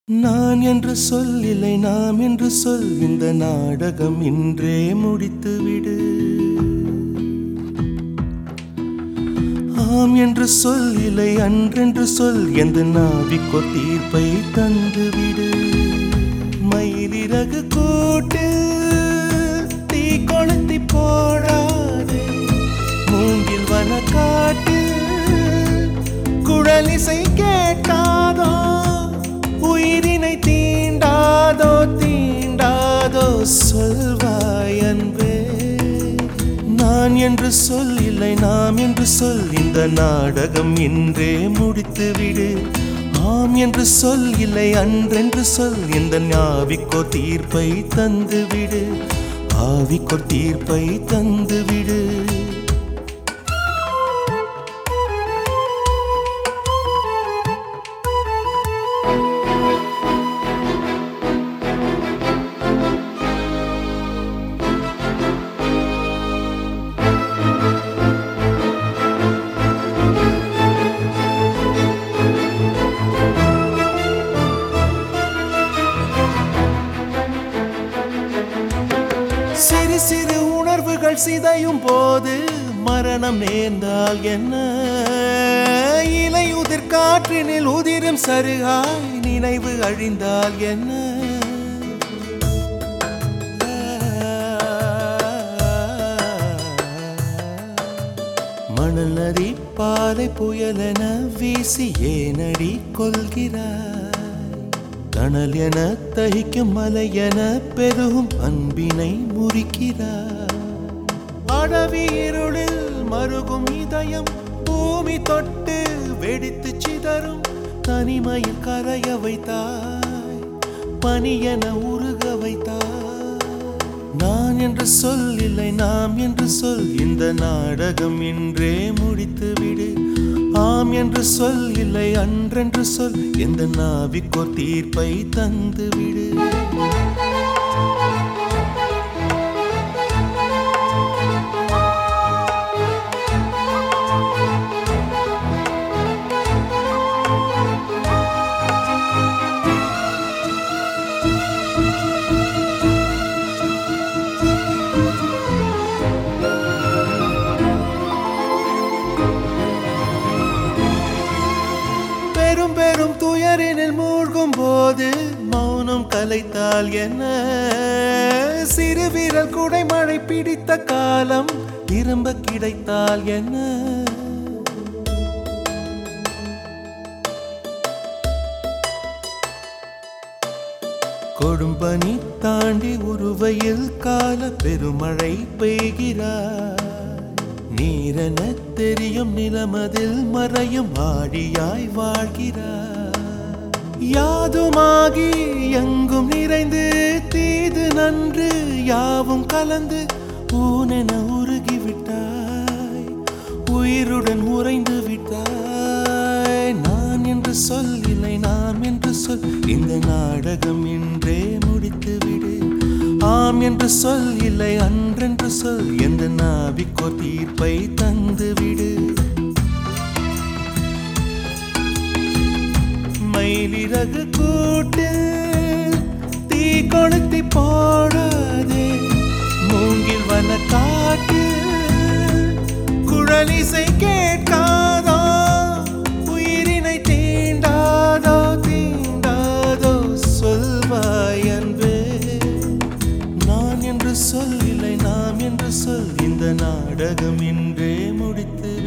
நான் என்று சொல் இல்லை நாம் என்று சொல் இந்த நாடகம் இன்றே முடித்து விடு ஆம் என்று சொல் இல்லை அன்றென்று சொல் எந்த நாவிக்கோ தீர்ப்பை தந்து விடு மயிலிறகு கூட்டு தீ கொளுத்தி போடாதே மூங்கில் வன காட்டு குழலிசை கேட்காதோ உயிரினை தீண்டாதோ தீண்டாதோ சொல்வாய் அன்பே நான் என்று சொல் இல்லை நாம் என்று சொல் இந்த நாடகம் இன்றே முடித்து விடு ஆம் என்று சொல் இல்லை அன்றென்று சொல் இந்த ஞாவிக்கோ தீர்ப்பை தந்து விடு ஆவிக்கோ தீர்ப்பை தந்து விடு சிறு சிறு உணர்வுகள் சிதையும் போது மரணம் நேர்ந்தால் என்ன இலையுதிர் காற்றினில் உதிரும் சருகாய் நினைவு அழிந்தால் என்ன மணல் நதி பாலை புயலென வீசி ஏனடி கொள்கிறாய் கணல் என தகிக்கும் மலை என பெருகும் அன்பினை முறிக்கிறார் அடவி இருளில் மருகும் இதயம் பூமி தொட்டு வெடித்து சிதறும் தனிமையில் கரைய வைத்தாய் பனி என உருக வைத்தாய் நான் என்று சொல் இல்லை நாம் என்று சொல் இந்த நாடகம் இன்றே முடித்து விடு ஆம் என்று சொல் இல்லை அன்றென்று சொல் எந்த நாவிக்கோ தீர்ப்பை தந்து விடு பெரும் பெரும் துயரினில் மூழ்கும் போது மௌனம் கலைத்தால் என்ன சிறு வீரல் குடைமழை பிடித்த காலம் திரும்ப கிடைத்தால் என்ன கொடும்பனி தாண்டி உருவையில் கால பெருமழை பெய்கிறார் நீரென தெரியும் நிலமதில் மறையும் ஆடியாய் வாழ்கிறார் யாதுமாகி எங்கும் நிறைந்து தீது நன்று யாவும் கலந்து ஊனென உருகிவிட்டாய் உயிருடன் உறைந்து விட்டாய் நான் என்று சொல் இல்லை நாம் என்று சொல் இந்த நாடகம் இன்றே முடித்து விடு ஆம் என்று சொல் இல்லை அன்றென்று சொல் எந்த நாவிக்கோ தீர்ப்பை தந்து விடு மயிலிறகு கூட்டு தீ கொளுத்தி போடாதே மூங்கில் வன காட்டு குழலிசை கேட்காதோ உயிரினை தீண்டாதோ தீண்டாதோ சொல்வாய் அன்பே நான் என்று சொல் இல்லை நாம் என்று சொல் இந்த நாடகம் இன்றே முடித்து